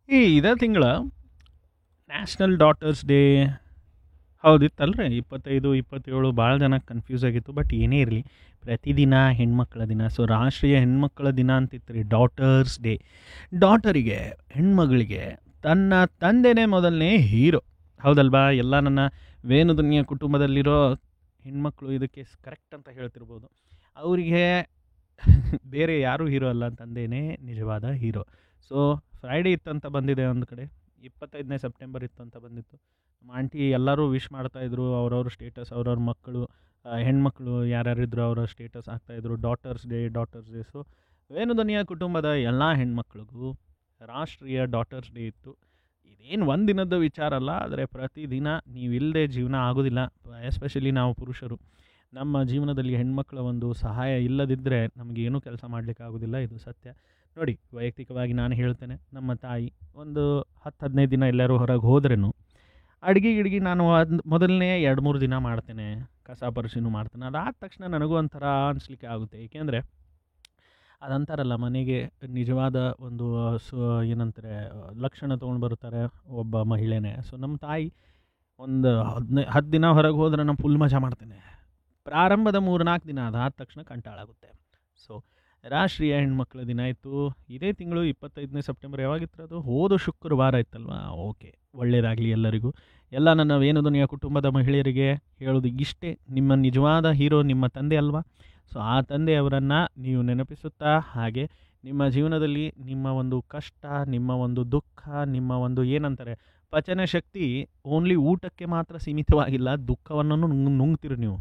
ಈ ಇದೇ ತಿಂಗಳ ನ್ಯಾಷನಲ್ ಡಾಟರ್ಸ್ ಡೇ ಹೌದಿತ್ತಲ್ರಿ ಇಪ್ಪತ್ತೈದು ಇಪ್ಪತ್ತೇಳು ಭಾಳ ಜನ ಕನ್ಫ್ಯೂಸ್ ಆಗಿತ್ತು ಬಟ್ ಏನೇ ಇರಲಿ ಪ್ರತಿದಿನ ಹೆಣ್ಮಕ್ಳ ದಿನ ಸೊ ರಾಷ್ಟ್ರೀಯ ಹೆಣ್ಮಕ್ಳ ದಿನ ಅಂತಿತ್ತು ರೀ ಡಾಟರ್ಸ್ ಡೇ ಡಾಟರಿಗೆ ಹೆಣ್ಮಗಳಿಗೆ ತನ್ನ ತಂದೆನೇ ಮೊದಲನೇ ಹೀರೋ ಹೌದಲ್ವಾ ಎಲ್ಲ ನನ್ನ ವೇಣುದುನಿಯ ಕುಟುಂಬದಲ್ಲಿರೋ ಹೆಣ್ಮಕ್ಳು ಇದಕ್ಕೆ ಕರೆಕ್ಟ್ ಅಂತ ಹೇಳ್ತಿರ್ಬೋದು ಅವರಿಗೆ ಬೇರೆ ಯಾರೂ ಹೀರೋ ಅಲ್ಲ ತಂದೆಯೇ ನಿಜವಾದ ಹೀರೋ ಸೊ ಫ್ರೈಡೇ ಇತ್ತಂತ ಬಂದಿದೆ ಒಂದು ಕಡೆ ಇಪ್ಪತ್ತೈದನೇ ಸೆಪ್ಟೆಂಬರ್ ಇತ್ತು ಅಂತ ಬಂದಿತ್ತು ನಮ್ಮ ಆಂಟಿ ಎಲ್ಲರೂ ವಿಶ್ ಮಾಡ್ತಾಯಿದ್ರು ಅವ್ರವ್ರ ಸ್ಟೇಟಸ್ ಅವ್ರವ್ರ ಮಕ್ಕಳು ಆ, ಹೆಣ್ಮಕ್ಳು ಯಾರ್ಯಾರಿದ್ರು ಅವರ ಸ್ಟೇಟಸ್ ಹಾಕ್ತಾಯಿದ್ರು daughters day daughters day so ವೇಣುಧನಿಯ ಕುಟುಂಬದ ಎಲ್ಲ ಹೆಣ್ಮಕ್ಳಿಗೂ ರಾಷ್ಟ್ರೀಯ ಡಾಟರ್ಸ್ ಡೇ ಇತ್ತು ಇದೇನು ಒಂದು ದಿನದ ವಿಚಾರ ಅಲ್ಲ ಆದರೆ ಪ್ರತಿದಿನ ನೀವಿಲ್ಲದೆ ಜೀವನ ಆಗೋದಿಲ್ಲ ಎಸ್ಪೆಷಲಿ ನಾವು ಪುರುಷರು ನಮ್ಮ ಜೀವನದಲ್ಲಿ ಹೆಣ್ಮಕ್ಳ ಒಂದು ಸಹಾಯ ಇಲ್ಲದಿದ್ದರೆ ನಮಗೇನೂ ಕೆಲಸ ಮಾಡಲಿಕ್ಕೆ ಆಗೋದಿಲ್ಲ ಇದು ಸತ್ಯ ನೋಡಿ ವೈಯಕ್ತಿಕವಾಗಿ ನಾನು ಹೇಳ್ತೇನೆ ನಮ್ಮ ತಾಯಿ ಒಂದು ಹತ್ತು ಹದಿನೈದು ದಿನ ಎಲ್ಲರೂ ಹೊರಗೆ ಹೋದ್ರೂ ಅಡ್ಗೆ ಗಿಡ್ಗೆ ನಾನು ಅದು ಮೊದಲನೇ ಎರಡು ಮೂರು ದಿನ ಮಾಡ್ತೇನೆ ಕಸ ಪರಿಶೀಲನೆ ಮಾಡ್ತೇನೆ ಅದಾದ ತಕ್ಷಣ ನನಗೂ ಒಂಥರ ಅನಿಸ್ಲಿಕ್ಕೆ ಆಗುತ್ತೆ ಏಕೆಂದರೆ ಅದಂತಾರಲ್ಲ ಮನೆಗೆ ನಿಜವಾದ ಒಂದು ಸು ಏನಂತಾರೆ ಲಕ್ಷಣ ತೊಗೊಂಡು ಬರ್ತಾರೆ ಒಬ್ಬ ಮಹಿಳೆನೇ ಸೊ ನಮ್ಮ ತಾಯಿ ಒಂದು ಹದಿನೈ ಹತ್ತು ದಿನ ಹೊರಗೆ ಹೋದ್ರೆ ನಾನು ಫುಲ್ ಮಜಾ ಮಾಡ್ತೇನೆ ಪ್ರಾರಂಭದ ಮೂರು ನಾಲ್ಕು ದಿನ ಅದಾದ ತಕ್ಷಣ ಕಂಟಾಳಾಗುತ್ತೆ ಸೊ ರಾಷ್ಟ್ರೀಯ ಹೆಣ್ಮಕ್ಳ ದಿನ ಇತ್ತು ಇದೇ ತಿಂಗಳು ಇಪ್ಪತ್ತೈದನೇ ಸೆಪ್ಟೆಂಬರ್ ಯಾವಾಗಿತ್ತು ಅದು ಹೋದ ಶುಕ್ರವಾರ ಇತ್ತಲ್ವಾ ಓಕೆ ಒಳ್ಳೆಯದಾಗಲಿ ಎಲ್ಲರಿಗೂ ಎಲ್ಲ ನನ್ನ ವೇಣುದುನಿಯ ಕುಟುಂಬದ ಮಹಿಳೆಯರಿಗೆ ಹೇಳೋದು ಇಷ್ಟೇ ನಿಮ್ಮ ನಿಜವಾದ ಹೀರೋ ನಿಮ್ಮ ತಂದೆ ಅಲ್ವಾ ಸೊ ಆ ತಂದೆಯವರನ್ನು ನೀವು ನೆನಪಿಸುತ್ತಾ ಹಾಗೆ ನಿಮ್ಮ ಜೀವನದಲ್ಲಿ ನಿಮ್ಮ ಒಂದು ಕಷ್ಟ ನಿಮ್ಮ ಒಂದು ದುಃಖ ನಿಮ್ಮ ಒಂದು ಏನಂತಾರೆ ಪಚನ ಶಕ್ತಿ ಓನ್ಲಿ ಊಟಕ್ಕೆ ಮಾತ್ರ ಸೀಮಿತವಾಗಿಲ್ಲ ದುಃಖವನ್ನು ನುಂಗ್ ನುಂಗ್ತೀರಿ ನೀವು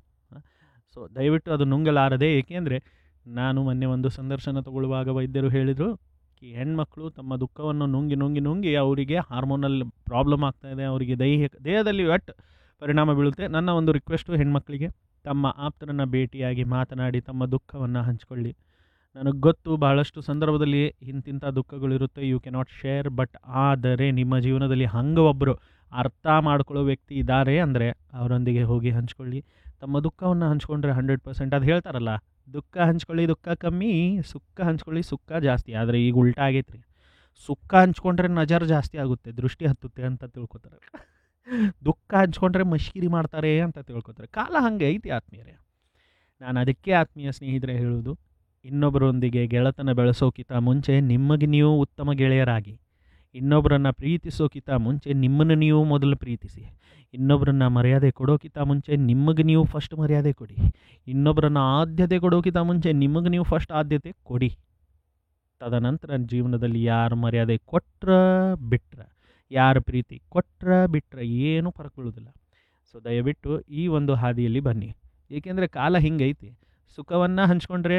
ಸೊ ದಯವಿಟ್ಟು ಅದು ನುಂಗಲಾರದೆ ಏಕೆಂದರೆ ನಾನು ಮೊನ್ನೆ ಒಂದು ಸಂದರ್ಶನ ತಗೊಳ್ಳುವಾಗ ವೈದ್ಯರು ಹೇಳಿದರು ಈ ಹೆಣ್ಮಕ್ಳು ತಮ್ಮ ದುಃಖವನ್ನು ನುಂಗಿ ನುಂಗಿ ನುಂಗಿ ಅವರಿಗೆ ಹಾರ್ಮೋನಲ್ ಪ್ರಾಬ್ಲಮ್ ಆಗ್ತಾಯಿದೆ ಅವರಿಗೆ ದೈಹಿಕ ದೇಹದಲ್ಲಿ ಒಟ್ಟು ಪರಿಣಾಮ ಬೀಳುತ್ತೆ ನನ್ನ ಒಂದು ರಿಕ್ವೆಸ್ಟು ಹೆಣ್ಮಕ್ಳಿಗೆ ತಮ್ಮ ಆಪ್ತರನ್ನು ಭೇಟಿಯಾಗಿ ಮಾತನಾಡಿ ತಮ್ಮ ದುಃಖವನ್ನು ಹಂಚಿಕೊಳ್ಳಿ ನನಗೆ ಗೊತ್ತು ಬಹಳಷ್ಟು ಸಂದರ್ಭದಲ್ಲಿ ಇಂತಿಂಥ ದುಃಖಗಳಿರುತ್ತೆ ಯು ಕೆನಾಟ್ ಶೇರ್ ಬಟ್ ಆದರೆ ನಿಮ್ಮ ಜೀವನದಲ್ಲಿ ಹಂಗೆ ಒಬ್ಬರು ಅರ್ಥ ಮಾಡ್ಕೊಳ್ಳೋ ವ್ಯಕ್ತಿ ಇದ್ದಾರೆ ಅಂದರೆ ಅವರೊಂದಿಗೆ ಹೋಗಿ ಹಂಚ್ಕೊಳ್ಳಿ ತಮ್ಮ ದುಃಖವನ್ನು ಹಂಚ್ಕೊಂಡ್ರೆ ಹಂಡ್ರೆಡ್ ಪರ್ಸೆಂಟ್ ಅದು ಹೇಳ್ತಾರಲ್ಲ ದುಃಖ ಹಂಚ್ಕೊಳ್ಳಿ ದುಃಖ ಕಮ್ಮಿ ಸುಖ ಹಂಚ್ಕೊಳ್ಳಿ ಸುಖ ಜಾಸ್ತಿ ಆದರೆ ಈಗ ಉಲ್ಟಾ ಆಗೈತೆ ರೀ ಸುಖ ಹಂಚ್ಕೊಂಡ್ರೆ ನಜರ್ ಜಾಸ್ತಿ ಆಗುತ್ತೆ ದೃಷ್ಟಿ ಹತ್ತುತ್ತೆ ಅಂತ ತಿಳ್ಕೊತಾರೆ ದುಃಖ ಹಂಚ್ಕೊಂಡ್ರೆ ಮಶ್ಕಿರಿ ಮಾಡ್ತಾರೆ ಅಂತ ತಿಳ್ಕೊತಾರೆ ಕಾಲ ಹಂಗೆ ಐತಿ ಆತ್ಮೀಯರೇ ನಾನು ಅದಕ್ಕೆ ಆತ್ಮೀಯ ಸ್ನೇಹಿತರೆ ಹೇಳುವುದು ಇನ್ನೊಬ್ಬರೊಂದಿಗೆ ಗೆಳೆತನ ಬೆಳೆಸೋಕ್ಕಿಂತ ಮುಂಚೆ ನಿಮಗೆ ನೀವು ಉತ್ತಮ ಗೆಳೆಯರಾಗಿ ಇನ್ನೊಬ್ಬರನ್ನು ಪ್ರೀತಿಸೋಕ್ಕಿಂತ ಮುಂಚೆ ನಿಮ್ಮನ್ನು ನೀವು ಮೊದಲು ಪ್ರೀತಿಸಿ ಇನ್ನೊಬ್ಬರನ್ನ ಮರ್ಯಾದೆ ಕೊಡೋಕ್ಕಿಂತ ಮುಂಚೆ ನಿಮಗೆ ನೀವು ಫಸ್ಟ್ ಮರ್ಯಾದೆ ಕೊಡಿ ಇನ್ನೊಬ್ಬರನ್ನ ಆದ್ಯತೆ ಕೊಡೋಕ್ಕಿಂತ ಮುಂಚೆ ನಿಮಗೆ ನೀವು ಫಸ್ಟ್ ಆದ್ಯತೆ ಕೊಡಿ ತದನಂತರ ಜೀವನದಲ್ಲಿ ಯಾರು ಮರ್ಯಾದೆ ಕೊಟ್ರ ಬಿಟ್ರ ಯಾರ ಪ್ರೀತಿ ಕೊಟ್ರ ಬಿಟ್ರ ಏನೂ ಫರಕ್ ಬೀಳೋದಿಲ್ಲ ಸೊ ದಯವಿಟ್ಟು ಈ ಒಂದು ಹಾದಿಯಲ್ಲಿ ಬನ್ನಿ ಏಕೆಂದರೆ ಕಾಲ ಹಿಂಗೈತಿ ಸುಖವನ್ನು ಹಂಚ್ಕೊಂಡ್ರೆ